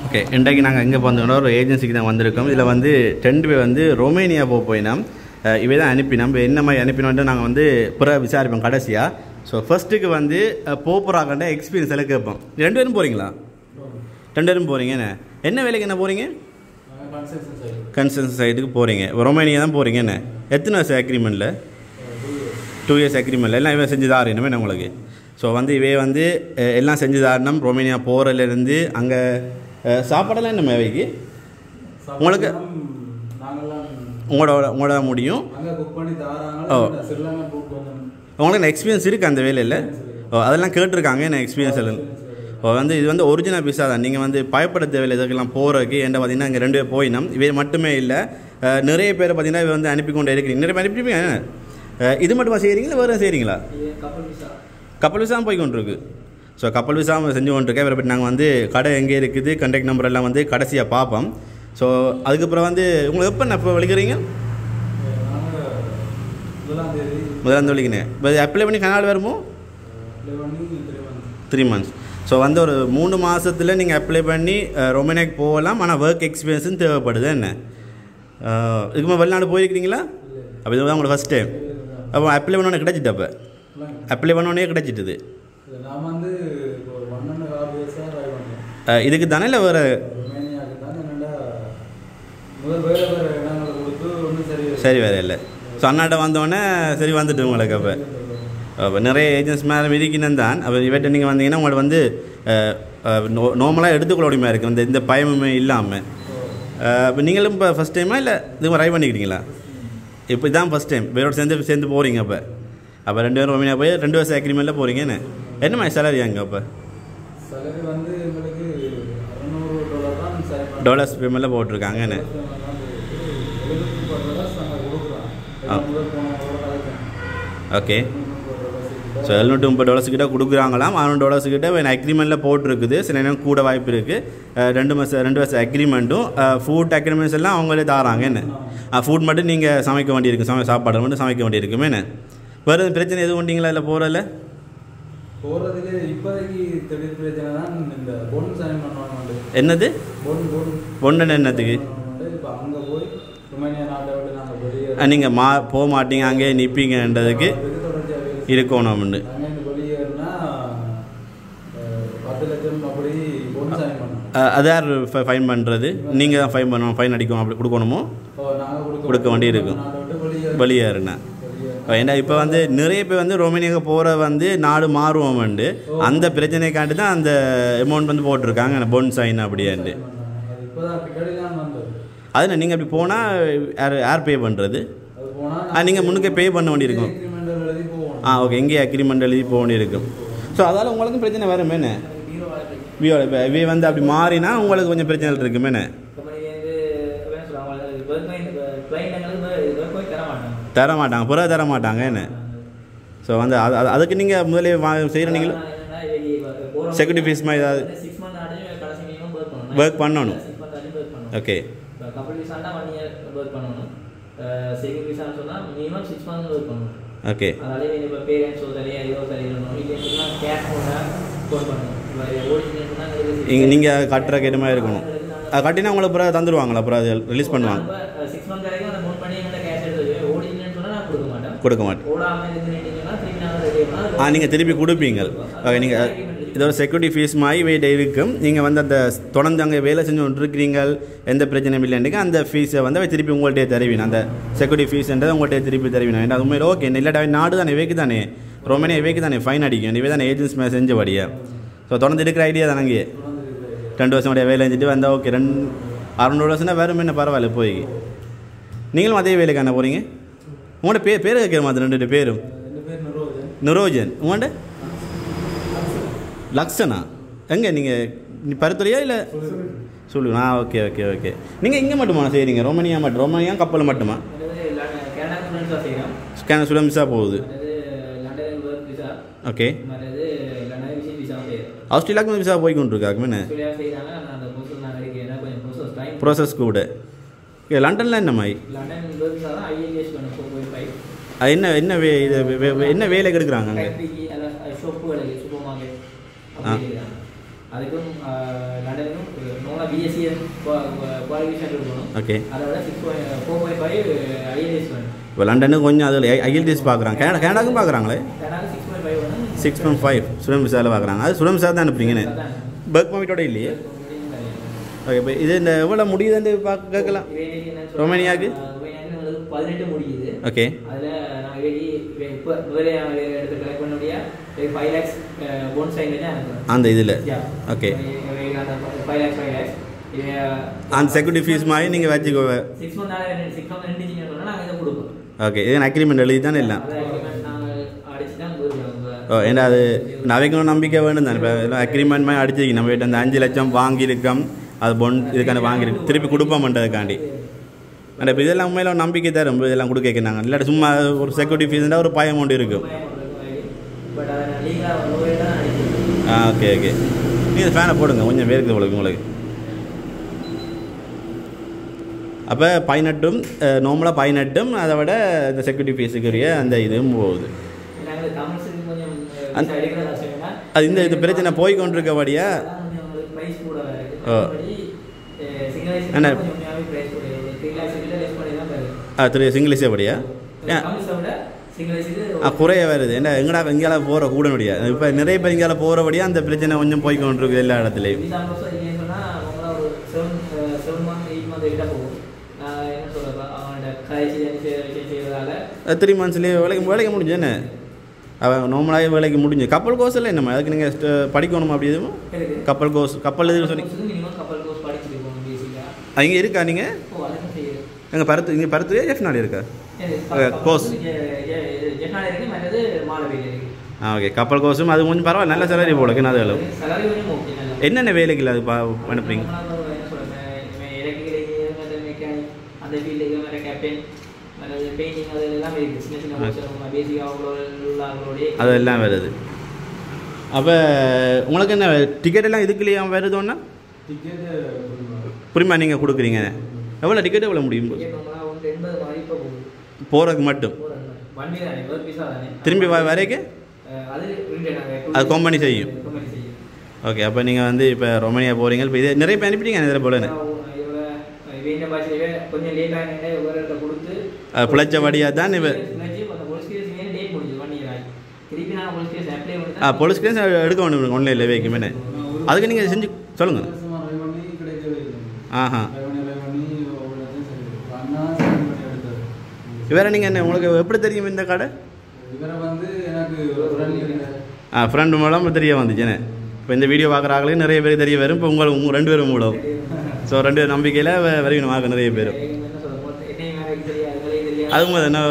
Okay இன்றைக்கு நாங்கள் எங்கே வந்தோம்னா ஒரு ஏஜென்சிக்கு தான் வந்திருக்கோம் இதில் வந்து ரெண்டு பேர் வந்து ரொமேனியா போக போயினோம் அஹ் இவை தான் அனுப்பினோம் இப்போ என்ன மாதிரி அனுப்பினோன்ட்டு நாங்கள் வந்து பிற விசாரிப்போம் கடைசியாக ஸோ ஃபர்ஸ்ட்டுக்கு வந்து போப்புறாக்கண்ட எக்ஸ்பீரியன்ஸ் எல்லாம் கேட்போம் ரெண்டு பேரும் போகிறீங்களா ரெண்டு பேரும் போகிறீங்க என்ன என்ன வேலைக்கு என்ன போகிறீங்க கன்சன்ஸ் சைட்டுக்கு போகிறீங்க ரொமேனியா தான் போகிறீங்க என்ன எத்தனை வருஷம் அக்ரிமெண்ட்டில் டூ இயர்ஸ் அக்ரிமெண்ட்டில் எல்லாம் இவன் செஞ்சு தாரணும் என்ன உங்களுக்கு ஸோ வந்து இவே வந்து அஹ், எல்லாம் செஞ்சு தாரணும் ரொமேனியா போகிறதுலேருந்து அங்கே சாப்பாடெல்லாம் என்ன மேவைக்கு உங்களுக்கு நாங்கெல்லாம் உங்களோட உங்களோட முடியும் அங்கே குக் பண்ணி ஓ. தாராங்க ஸ்ரீலங்கா கூப்பிட்டு வந்தோம் உங்களுக்கு எக்ஸ்பீரியன்ஸ் இருக்குது அந்த வேலையில் ஓ அதெல்லாம் கேட்டிருக்காங்க என்ன எக்ஸ்பீரியன்ஸ் எல்லாம் ஓ வந்து இது வந்து ஒரிஜினல் பிசா தான் நீங்கள் வந்து பயப்பட தேவையில்லை இதுக்கெல்லாம் போகிறதுக்கு என்ன பார்த்தீங்கன்னா இங்கே ரெண்டு பேர் போயினோம் இவை மட்டுமே இல்லை அஹ், நிறைய பேர் பார்த்தீங்கன்னா இவ வந்து அனுப்பி கொண்டு இருக்கிறீங்க நிறைய பேர் அனுப்பிப்பீங்க என்ன? அஹ், இது மட்டுமா செய்கிறீங்களா வேறு செய்கிறீங்களா கப்பல் விசா போய் கொண்டிருக்கு ஸோ கப்பல் விசா செஞ்சு கொண்டிருக்கேன் இவரை பற்றி நாங்கள் வந்து கடை எங்கே இருக்குது கண்டெக்ட் நம்பர் எல்லாம் வந்து கடைசியாக பார்ப்போம் ஸோ அதுக்கப்புறம் வந்து உங்களுக்கு எப்போ நான் இப்போ வலிக்கிறீங்க நாங்கள் முதலாம் தேதி முதலாம் தொழிக்கினேன் இப்போ அப்ளை பண்ணி கனால் வருமோ அப்ளை பண்ணி three months three months so வந்து ஒரு மூணு மாதத்தில் நீங்கள் அப்ளை பண்ணி ரொமேனியாக்கு போகலாம் ஆனால் ஒர்க் எக்ஸ்பீரியன்ஸும் தேவைப்படுது என்ன அஹ், இதுக்கு மேலே வெளிநாடு போயிருக்கிறீங்களா அப்போ இதுதான் உங்களோட ஃபஸ்ட் டைம் அப்போ அப்ளை பண்ணோன்னே கிடச்சிட்டு அப்போ அப்ளை பண்ணோன்னே கிடச்சிட்டுது நான் வந்து இப்போ ஒரு ஒன் அண்ட் ஹாஃப் இயர்ஸாக ட்ரை பண்ணுறேன் அஹ், இதுக்கு தானே இல்லை வேறு ரொமேனியாவுக்கு தான் என்னடா முதல் வேறு வேறு இடங்களை கொடுத்து ஒன்றும் சரி சரி வேறு இல்லை ஸோ அண்ணாட்ட வந்தோடனே சரி வந்துட்டு உங்களுக்கு அப்போ அப்போ நிறைய ஏஜென்ட்ஸ் மேலே விதிக்கணும் தான் அப்போ இவர்கிட்ட நீங்கள் வந்தீங்கன்னா உங்களுக்கு வந்து நார்மலாக எடுத்துக்கொள்ள இருக்குது இந்த இந்த பயமுமே இல்லாமல் இப்போ நீங்களும் இப்போ ஃபஸ்ட் டைமா இல்லை இது ட்ரை பண்ணிக்கிறீங்களா இப்போ இதான் ஃபஸ்ட் டைம் வேறோட சேர்ந்து சேர்ந்து போகிறீங்க அப்போ அப்போ ரெண்டு பேரும் ரொமேனியா போய் ரெண்டு வருஷம் அக்ரிமெண்ட்டில் போகிறீங்க என்ன என்ன மாதிரி சேலரி அங்கே அப்போ சேலரி வந்து எங்களுக்கு அறுநூறு டாலர் தான் சரி டாலர்ஸ் பேமெண்ட்டில் போட்டிருக்காங்க என்ன எழுபத்தி முப்பது டாலர்ஸ் நாங்கள் கொடுக்குறோம் ஆ. முதல் போன கழிச்சேன் ஓகே ஸோ எழுநூற்றி முப்பது டாலர்ஸ் கிட்ட கொடுக்குறாங்களாம் அறுநூறு டாலர்ஸ் கிட்ட வேணும் அக்ரிமெண்ட்டில் போட்டிருக்குது சில நேரம் கூட வாய்ப்பு இருக்குது ரெண்டு மாதம் ரெண்டு வருஷம் அக்ரிமெண்ட்டும் ஃபுட் அக்ரிமெண்ட்ஸ் எல்லாம் அவங்களே தாராங்க என்ன ஃபுட் மட்டும் நீங்கள் சமைக்க வேண்டியிருக்கு சமை சாப்பாடு மட்டும் சமைக்க வேண்டியிருக்குமே என்ன வேறு எதுவும் பிரச்சனை எதுவும் உண்டீங்களா இல்லை போகிறல போகிறதுக்கு இப்போதைக்கு திடீர் பிரச்சனை தான் இந்த பொன் சைன் பண்ணுவாங்க வந்து என்னது பொன் பொன் ஒன்று என்னத்துக்கு இப்போ அங்கே போய் ருமேனியா நாட்டை விட்டு நாங்கள் வெளியே நீங்கள் மா போக மாட்டீங்க அங்கேயே நிற்பீங்கன்றதுக்கு அதுக்கு தொடர்ச்சியாக வேலை இருக்கணும்னு அங்கே இந்த வெளியேறினா பத்து லட்சம் அப்படி பொன் சைன் பண்ணோம் அஹ், அது யார் ஃபைன் பண்ணுறது நீங்கள் தான் ஃபைன் பண்ணணும் ஃபைன் அடிக்கணும் அப்படி கொடுக்கணுமோ இப்போ நாங்கள் கொடுக்க கொடுக்க வேண்டி இருக்கும். நாட்டை விட்டு வெளியே வெளியேறுண்ணா ஏன்னா இப்போ வந்து நிறைய பேர் வந்து ரொமேனியாவுக்கு போகிற வந்து நாடு மாறுவோம் வந்து அந்த பிரச்சனைக்காண்டி தான் அந்த அமௌண்ட் வந்து போட்டிருக்காங்க பொன் சைன் அப்படின்ட்டு அது இப்போதான் பின்னாடி தான் வந்தது அது நீங்கள் அப்படி போனால் யார் யார் பே பண்ணுறது அது போனால் ஆ நீங்கள் முன்னுக்கே பே பண்ண வேண்டியிருக்கும் எக்ரிமெண்ட் எழுதி போவோம் ஆ ஓகே எங்கேயே அக்ரிமெண்ட் எழுதி போக வேண்டியிருக்கும் ஸோ அதால் உங்களுக்கும் பிரச்சனை வருமே என்ன வியோ இப்போ இவே வந்து அப்படி மாறினா உங்களுக்கு கொஞ்சம் பிரச்சனை இருக்குமே என்ன தர மாட்டாங்க புற தர மாட்டாங்க என்ன ஸோ வந்து அது அது- அதுக்கு நீங்கள் முதலே வா செய்கிற நீங்கள் செக்யூரிட்டி ஃபீஸ் மாதிரி ஏதாவது ஒர்க் பண்ணணும் ஓகே கப்பல் விசாண்டா ஒன் இயர் ஒர்க் பண்ணணும் செக்யூரிட்டி விசான்னு சொன்னால் மினிமம் சிக்ஸ் மந்த்ஸ் ஒர்க் பண்ணணும் ஓகே அதனால இப்போ பேரண்ட்ஸ் சரி ஐயோ சரி இல்லைன்னு இல்லைன்னு கேஷ் போட்டால் ஃபோன் பண்ணணும் இப்போ ஓடிச்சுன்னு இங்கே நீங்கள் கட்டுற கேட்ட மாதிரி இருக்கணும் அது கட்டினா உங்களுக்கு அப்புறம் தந்துடுவாங்களா அப்புறம் அது ரிலீஸ் பண்ணுவாங்க சிக்ஸ் மந்த் வரைக்கும் அந்த ஃபோன் பண்ணி எங்கிட்ட கேஷ் எடுத்து வச்சு ஓடிச்சுன்னு சொன்னால் நான் கொடுக்க மாட்டேன் கொடுக்க மாட்டேன் ஓடாமல் இருந்துட்டீங்கன்னா திருப்பி நாங்கள் ரெடி ஆ பண்ணால் நீங்கள் திருப்பி கொடுப்பீங்க ஓகே நீங்கள் இதோட செக்யூரிட்டி ஃபீஸ் மாதிரி வெயிட் இருக்கும் நீங்கள் வந்து அந்த தொடர்ந்து அங்கே வேலை செஞ்சு கொண்டு இருக்கிறீங்க எந்த பிரச்சனையும் இல்லைன்னு அந்த ஃபீஸை வந்து அவ திருப்பி உங்கள்கிட்டயே தருவீங்க அந்த செக்யூரிட்டி ஃபீஸ்ன்றதை உங்கள்கிட்ட திருப்பி தருவீங்க ஏன்னா உண்மையில் ஓகே இல்லாட்டா நாடு தானே இவைக்கு தானே ரொம்பனே இவைக்கு தானே ஃபைன் அடிக்கும் இவே தானே ஏஜென்ட்ஸ் மேலே செஞ்சபடியா ஸோ தொடர்ந்து இருக்கிற ஐடியா தானே ரெண்டு வருஷம் உடைய வேலை செஞ்சுட்டு வந்தால் ஓகே ரெண்டு அறுநூறு வருஷம்னா வேறு என்ன பரவாயில்ல போய் நீங்களும் அதே வேலைக்கு என்ன போகிறீங்க உங்களோட பேர் பேர் கேட்குற மாதிரி ரெண்டு பேரும் ரெண்டு பேர் நிறுவனம் நிரோஜன் உங்கள்கிட்ட லக்ஷனா எங்கே நீங்கள் நீ பருத்துறையா இல்லை சொல்லுங்க ஆ ஓகே ஓகே ஓகே நீங்கள் இங்கே மட்டுமா செய்கிறீங்க ரோமனியா மட்டும் ரோமனியா கப்பல் மட்டுமா கேனடா ஸ்டூடெண்ட்ஸாக செய்கிறோம் ஸ்கேன் ஸ்டூடெண்ட்ஸாக போகுது அதாவது லண்டன் ஒர்க் விசா ஓகே மற்றது லண்டன் விசிட் விசா செய்கிறோம் ஆஸ்திரேலியாவுக்கு விசா போய் கொண்டிருக்காங்க என்ன ஆஸ்திரேலியா செய்கிறாங்க ஆனால் அந்த ப்ரோசஸ் நாங்கள் இருக்கேன் கொஞ்சம் ப்ரோசஸ் டைம் ப்ராசஸ் கூட ஓகே லண்டனில் என்ன மாதிரி லண்டன் ஒர்க் விசா தான் ஐஎல்எஸ் பண்ண ஃபோர் பாயிண்ட் ஃபைவ் அது என்ன என்ன வே இது வே- வே- என்ன வேலைக்கு எடுக்கிறாங்க அங்கே ஃபேக்ட்ரிக்கு அதாவது ஷாப்பு வேலைக்கு சூப்பர் மார்க்கெட் ஆ. அப்படி இருக்காங்க அதுக்கும் லண்டனுக்கும் நோலா பிஎஸ்சிஎன் குவாலிஃபிகேஷன் இருக்கணும் ஓகே அதோட six point four point five IELTS வேணும் இப்போ லண்டனுக்கு கொஞ்சம் அதில் ஐஎல்டிஎஸ் பார்க்குறாங்க கனடா கனடாக்கும் பார்க்குறாங்களே கனடா சிக்ஸ் பாயிண்ட் ஃபைவ் வேணும் சிக்ஸ் பாயிண்ட் ஃபைவ் சுடம் விசாவில் பார்க்குறாங்க அது சுடம் விசா தான் அனுப்புறீங்கன்னு பர்க் பர்மிட்டோட இல்லையே ஓகே இப்போ இது இந்த எவ்வளோ முடியுதுன்னு பார்க்க கேட்கலாம் ரொமேனியாவுக்கு? ரொமேனியாவுக்கு பதினெட்டு முடியுது ஓகே அதில் நான் வெளி இப்போ வேறு எடுத்து கலெக்ட் பண்ண முடியா ஃபைவ் லேக்ஸ் போன் சைன் வச்சு அனுப்புகிறேன் அந்த இதில் okay five lakhs five lakhs அந்த செக்யூரிட்டி ஃபீஸ் மாதிரி நீங்கள் வச்சுக்கோ சிக்ஸ் மந்த் சிக்ஸ் மந்த் ரெண்டு சொன்னால் நாங்கள் இதை கொடுப்போம் ஓகே இது அக்ரிமெண்ட் எழுதி தானே இல்லை அதை agreement நாங்கள் அடிச்சு தான் கொடுக்குறோம் ஓ ஏன்னா அது நவைக்கணும் நம்பிக்கை வேணும் தானே இப்போ எல்லாம் அக்ரிமெண்ட் மாதிரி அடிச்சிருக்கு நம்ம கிட்ட அந்த அஞ்சு லட்சம் வாங்கியிருக்கோம் அது பொன் இதுக்கான வாங்கியிருக்கு திருப்பி கொடுப்போம்ன்றதுக்காண்டி ஆனால் இப்போ இதெல்லாம் உண்மையில ஒரு நம்பிக்கை தரும் இதெல்லாம் கொடுக்க வைக்கிறாங்க இல்லாட்டி சும்மா ஒரு செக்யூரிட்டி ஃபீஸ்னால் ஒரு பயம் கொண்டு இருக்கும் பட் அதை நான் லீகலாக லோவே தான் அடிக்கிறேன் ஆ ஓகே ஓகே நீங்கள் ஃபேனை போடுங்க கொஞ்சம் வேர்க்குது உங்களுக்கு உங்களுக்கு அப்போ பைனட்டும் நார்மலாக பைனட்டும் அதை விட இந்த செக்யூரிட்டி ஃபீஸுக்குரிய அந்த இதுவும் போகுது நாங்கள் தமிழ்ஸுக்கு கொஞ்சம் அந்த- எடுக்கிற கஷ்டம்னா அது இந்த இது பிரச்சனை போய் கொண்டிருக்கபடியா அதான் கொஞ்சம் உங்களுக்கு price கூட இருக்கு. ஓ. மற்றபடி, அஹ், single IC என்ன? கொஞ்சம் உண்மையாவே price கூட இருக்கு. three lakhs கிட்ட less பண்ணி தான் தருது. ஆ திரு சிங்கிலீஷே படியா ஏன் தமிழ்ஸை விட single IC க்கு ஆ குறைய வருது என்ன எங்கடா எங்கேயால போகிற கூட முடியாது இப்போ நிறைய பேர் இங்கேயால போகிறபடியா அந்த பிரச்சனை கொஞ்சம் போய் கொண்டிருக்கு எல்லா இடத்துலையும் visa process இல்லைன்னு சொன்னா, அவங்களா ஒரு seven, அஹ், seven month, eight month கிட்ட போகும். நான் என்ன சொல்றது, அவனோட கழிச்சு செய்ய- விஷயம் செய்வதால த்ரீ மந்த்ஸ்லேயே வேலைக்கு வேலைக்கு முடிஞ்சு என்ன அவன் நார்மலாகவே வேலைக்கு முடிஞ்சு கப்பல் கோர்ஸ் இல்லை என்னம்மா அதுக்கு நீங்கள் படிக்கணுமா அப்படி எதுவும் இருக்கு. கப்பல் கோர்ஸ் கப்பல் இது சொல்லி course க்கு minimum couple course படிச்சுட்டு போகணும் basic ஆ. இங்கே இருக்கா நீங்கள் ஓ, அதுக்கும் செய்யுது. எங்கள் பருத்து இங்கே பருத்து எஃப் நாடு இருக்கா இது அஹ், course. ஜெ- ஜெ- இது ஜெட்நாடு இருக்கு, மற்றது மாலவேலி இருக்கு. ஆ ஓகே கப்பல் கோர்ஸும் அது கொஞ்சம் பரவாயில்ல நல்ல சேலரி போல என்ன அது salary கொஞ்சம் okay நல்லா. என்னென்ன வேலைக்கு இல்லை அது பா அனுப்புறீங்க நம்மளால என்ன சொல்றது, இவன் electrical engineer, மற்ற mechanic, அந்த field க்கு மற்ற captain, மற்றது painting அது எல்லாமே இருக்கு. சின்ன சின்ன Okay. course நம்ம basic ஆ அவங்களோட உள்ள அவங்களோடயே அதெல்லாம் வருது அப்போ உங்களுக்கு என்ன டிக்கெட் எல்லாம் இதுக்குள்ளேயே வருதோன்னா டிக்கெட் புரியுமா நீங்கள் கொடுக்குறீங்க எவ்வளோ டிக்கெட் எவ்வளோ முடியும் ticket நம்மளா வந்து 80 மாதிரி இப்ப போகுது. போகிறதுக்கு மட்டும் போறாங்க. one way தானே, work visa தானே. திரும்பி வ வரைக்கும் அஹ், அது return ஆகுது. அது company செய்யும். company செய்யும். ஓகே அப்போ நீங்கள் வந்து இப்போ ரொமேனியா போகிறீங்க இப்போ இது நிறைய பேர் அனுப்பிட்டீங்க இதில் போலன்னு இவங்க வேண்ட பாஷையிலே கொஞ்சம் லேட் ஆகினே விவரத்தை கொடுத்து அது பிழைச்சபடியாக தான் இப்போ சிலர்ச்சி அந்த police case வேணும் date முடிஞ்சுது, one year ஆகி. திருப்பி நான் police case apply பண்ணி ஆ தான் போலீஸ் கேஸ் எடுக்க வேண்டும் ஒன்லைனில் வைக்குமே அதுக்கு நீங்கள் செஞ்சு சொல்லுங்கள் வருஷமா ட்ரை பண்ணி கிடைக்கவே இல்லை ஆஹா ட்ரை பண்ணி ட்ரை பண்ணி ஒவ்வொரு இடத்தையும் சரி அண்ணா சரி பண்ணி எடுத்தாரு வேறு நீங்கள் என்ன உங்களுக்கு எப்படி தெரியும் இந்த கடை இவரை வந்து எனக்கு ஒரு ஃப்ரெண்ட் இருந்தார் ஆ ஃப்ரெண்டு மூலம் தெரிய வந்துச்சுன்னு இப்போ இந்த வீடியோ பார்க்குற ஆளுக்கு நிறைய பேர் தெரிய வரும் இப்போ உங்களுக்கு உங்க ரெண்டு பேரும் மூலம் ஸோ ரெண்டு பேர் நம்பிக்கையில் வரையணும் ஆக நிறைய பேர் என்ன சொல்றது, மொத்த- என்னையும் வேலைக்கு தெரியாது, அதுகளையும் தெரியாது. அது மாதிரி என்ன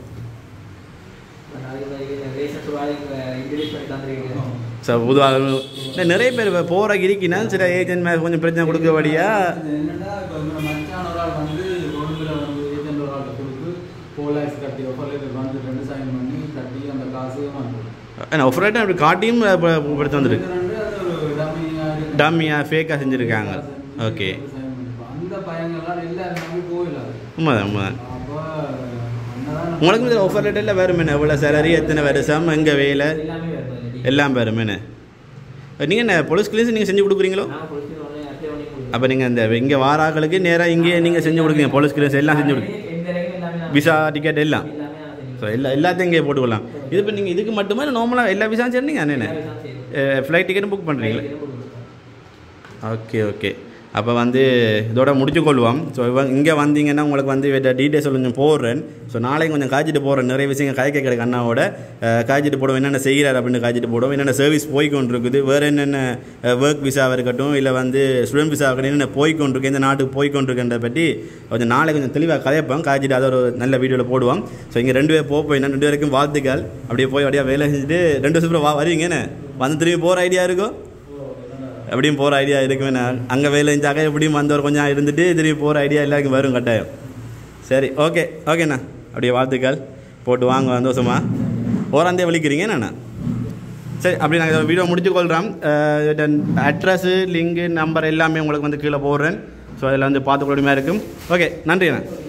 நாளைக்கு வரைக்கும் இந்த relations ஒரு ஆளு இங்க introduce பண்ணி தந்திருக்கீங்க. ஸோ பொதுவாக இல்லை நிறைய பேர் இப்போ போகிற இருக்கினா சில ஏஜென்ட் மேலே கொஞ்சம் பிரச்சனை கொடுக்கபடியா என்னன்னா இப்போ நம்ம மச்சான் ஒரு ஆள் வந்து கொழும்புல வந்து ஏஜென்ட் ஒரு ஆள்கிட்ட கொடுத்து ஃபோர் லேக்ஸ் கட்டி ஒஃபர் லெட்டர் வந்து ரெண்டு சைன் பண்ணி கட்டி அந்த காசு வாங்குவோம் ஏன்னா ஒஃபர் ரேட்டு அப்படி காட்டியும் இப்போ படுத்து வந்துருக்கு ரெண்டு அது ஒரு டம்மியா இருக்கு. டம்மியாக ஃபேக்காக செஞ்சுருக்காங்க ஓகே அந்த பையங்கள்லாம் எல்லாரும் நம்பி போயிடலாம் உண்மைதான் உண்மைதான் அப்போ அண்ணன் உங்களுக்கு இந்த ஆஃபர் லெட்டரில் வருமேண்ணே எவ்வளோ சேலரி எத்தனை வருஷம் எங்கே வேலை எல்லாமே வருது அதுல. எல்லாம் வருமேண்ணே நீங்கள் என்ன போலீஸ் கிளீன்ஸ் நீங்கள் செஞ்சு கொடுக்குறீங்களோ நான் police case online apply பண்ணி கொடுக்குறேன். அப்போ நீங்கள் இந்த இங்கே வாராக்களுக்கு நேராக இங்கேயே நீங்கள் செஞ்சு கொடுக்குறீங்க போலீஸ் கிளீன்ஸ் எல்லாம் செஞ்சு கொடுங்க எந்த வரைக்கும் எல்லாமே நான் விசா டிக்கெட் எல்லாம் எல்லாமே நான் செஞ்சு ஸோ எல்லா எல்லாத்தையும் இங்கே போட்டுக்கலாம் இது இப்போ நீங்கள் இதுக்கு மட்டுமே நார்மலாக எல்லா விசாவும் சரிங்க அண்ணே கொடுக்குறேன். செய்து. ஃப்ளைட் டிக்கெட்டும் புக் பண்ணுறீங்களா இதுக்கு கொடுக்குறேன். ஓகே ஓகே அப்போ வந்து இதோட முடிச்சு கொள்வோம் ஸோ இவங்க இங்கே வந்தீங்கன்னா உங்களுக்கு வந்து வேற டீட்டெயில்ஸ் கொஞ்சம் போடுறேன் ஸோ நாளைக்கு கொஞ்சம் காய்ச்சிட்டு போடுறேன் நிறைய விஷயங்கள் காய்க்க கிடைக்க அண்ணாவோட அஹ், காய்ச்சிட்டு போடுவோம் என்னென்ன செய்கிறார் அப்படின்னு காய்ச்சிட்டு போடுவோம் என்னென்ன சர்வீஸ் போய்க்கொண்டு இருக்குது வேறு என்னென்ன ஒர்க் விசாவாக இருக்கட்டும் இல்லை வந்து ஸ்டூடெண்ட் விசா இருக்கட்டும் என்னென்ன போய்க்கொண்டிருக்கு இந்த நாட்டுக்கு போய்க்கொண்டிருக்கின்ற பற்றி கொஞ்சம் நாளைக்கு கொஞ்சம் தெளிவாக கதைப்போம் காய்ச்சிட்டு அதை ஒரு நல்ல வீடியோவில் போடுவோம் ஸோ இங்கே ரெண்டு பேர் போக போயினா ரெண்டு பேருக்கும் வாழ்த்துக்கள் அப்படியே போய் அப்படியே வேலை செஞ்சுட்டு ரெண்டு வருஷம் அப்புறம் வா வருவீங்கன்னு வந்து திரும்பி போகிற ஐடியா இருக்கும் எப்படியும் போகிற ஐடியா இருக்குமே நான் அங்கே வேலை செஞ்சாக்க எப்படியும் வந்தவர் கொஞ்சம் இருந்துட்டு திரும்பி போகிற ஐடியா எல்லாருக்கும் வரும் கட்டாயம் சரி ஓகே ஓகேண்ணா அப்படியே வாழ்த்துக்கள் போட்டு வாங்க சந்தோஷமா ஓராந்தே வலிக்கிறீங்க என்னண்ணா சரி அப்படி நாங்கள் வீடியோ முடிச்சு கொள்கிறோம் அட்ரஸு லிங்கு நம்பர் எல்லாமே உங்களுக்கு வந்து கீழே போடுறேன் ஸோ அதில் வந்து பார்த்துக்கொள்ளுமையாக இருக்கும் ஓகே நன்றி அண்ணா